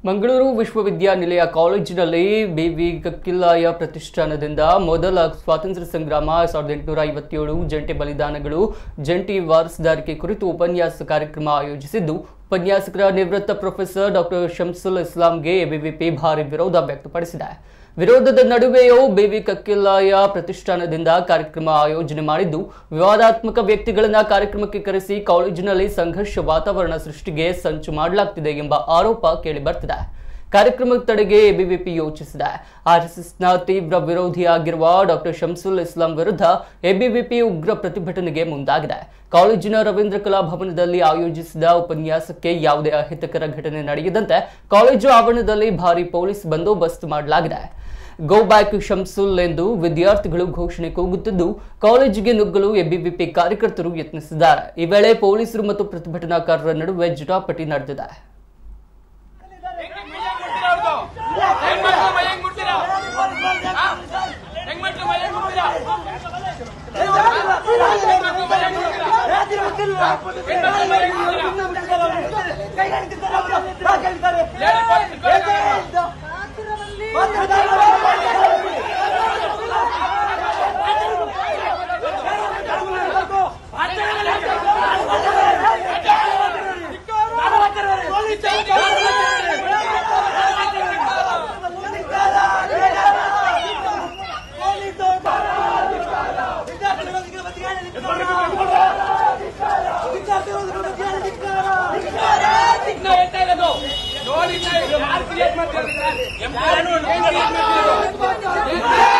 ಮಂಗಳೂರು ವಿಶ್ವವಿದ್ಯಾನಿಲಯ ಕಾಲೇಜಿನಲ್ಲಿ ಬಿವಿ ಕಕ್ಕಿಲ್ಲಾಯ ಪ್ರತಿಷ್ಠಾನದಿಂದ ಮೊದಲ ಸ್ವಾತಂತ್ರ್ಯ ಸಂಗ್ರಾಮ ಸಾವಿರದ ಎಂಟುನೂರ ಐವತ್ತೇಳು ಜಂಟಿ ಬಲಿದಾನಗಳು ಜಂಟಿ ವಾರಸುದಾರಿಕೆ ಕುರಿತು ಉಪನ್ಯಾಸ ಕಾರ್ಯಕ್ರಮ ಆಯೋಜಿಸಿದ್ದು ಉಪನ್ಯಾಸಕರ ನಿವೃತ್ತ ಪ್ರೊಫೆಸರ್ ಡಾಕ್ಟರ್ ಶಂಸುಲ್ ಇಸ್ಲಾಂಗೆ ಎಬಿವಿಪಿ ಭಾರಿ ವಿರೋಧ ವ್ಯಕ್ತಪಡಿಸಿದೆ ವಿರೋಧದ ನಡುವೆಯೂ ಬಿವಿ ಕಕ್ಕಿಲ್ಲಾಯ ಪ್ರತಿಷ್ಠಾನದಿಂದ ಕಾರ್ಯಕ್ರಮ ಆಯೋಜನೆ ಮಾಡಿದ್ದು ವಿವಾದಾತ್ಮಕ ವ್ಯಕ್ತಿಗಳನ್ನ ಕಾರ್ಯಕ್ರಮಕ್ಕೆ ಕರೆಸಿ ಕಾಲೇಜಿನಲ್ಲಿ ಸಂಘರ್ಷ ವಾತಾವರಣ ಸೃಷ್ಟಿಗೆ ಸಂಚು ಮಾಡಲಾಗ್ತಿದೆ ಎಂಬ ಆರೋಪ ಕೇಳಿಬರ್ತಿದೆ ಕಾರ್ಯಕ್ರಮ ತಡೆಗೆ ಎಬಿವಿಪಿ ಯೋಚಿಸಿದೆ ಆರ್ಎಸ್ಎಸ್ನ ತೀವ್ರ ವಿರೋಧಿಯಾಗಿರುವ ಡಾಕ್ಟರ್ ಶಂಸುಲ್ ಇಸ್ಲಾಂ ವಿರುದ್ಧ ಎಬಿವಿಪಿ ಉಗ್ರ ಪ್ರತಿಭಟನೆಗೆ ಮುಂದಾಗಿದೆ ಕಾಲೇಜಿನ ರವೀಂದ್ರ ಕಲಾ ಭವನದಲ್ಲಿ ಆಯೋಜಿಸಿದ ಉಪನ್ಯಾಸಕ್ಕೆ ಯಾವುದೇ ಅಹಿತಕರ ಘಟನೆ ನಡೆಯದಂತೆ ಕಾಲೇಜು ಆವರಣದಲ್ಲಿ ಭಾರಿ ಪೊಲೀಸ್ ಬಂದೋಬಸ್ತ್ ಮಾಡಲಾಗಿದೆ ಗೋ ಬ್ಯಾಕ್ ಶಂಸುಲ್ ಎಂದು ವಿದ್ಯಾರ್ಥಿಗಳು ಘೋಷಣೆ ಕೂಗುತ್ತಿದ್ದು ಕಾಲೇಜಿಗೆ ನುಗ್ಗಲು ಎಬಿವಿಪಿ ಕಾರ್ಯಕರ್ತರು ಯತ್ನಿಸಿದ್ದಾರೆ ಈ ವೇಳೆ ಪೊಲೀಸರು ಮತ್ತು ಪ್ರತಿಭಟನಾಕಾರರ ನಡುವೆ ಜಟಾಪಟಿ ನಡೆದಿದೆ ಹೆಣ್ಮಕ್ಳು ಮೈಯಂಗ್ ಮುಟ್ತೀರಾ ಹೆಣ್ಮಕ್ಳು ಮೈಯಂಗ್ ಮುಟ್ತೀರಾ ಹೆಣ್ಮಕ್ಳು ಮೈಯಂಗ್ ಮುಟ್ತೀರಾ ಹೆಣ್ಮಕ್ಳು ಮೈಯಂಗ್ ಮುಟ್ತೀರಾ ಇನ್ನ ಹೇಳ್ತಾ ಇರೋದು ನೋಡಿ ಯಾರು ಕ್ರಿಯೇಟ್ ಮಾಡ್ತಿರೋದು ಎಂಪ್ಲಾಯ್ ಕ್ರಿಯೇಟ್ ಮಾಡ್ತಿರೋದು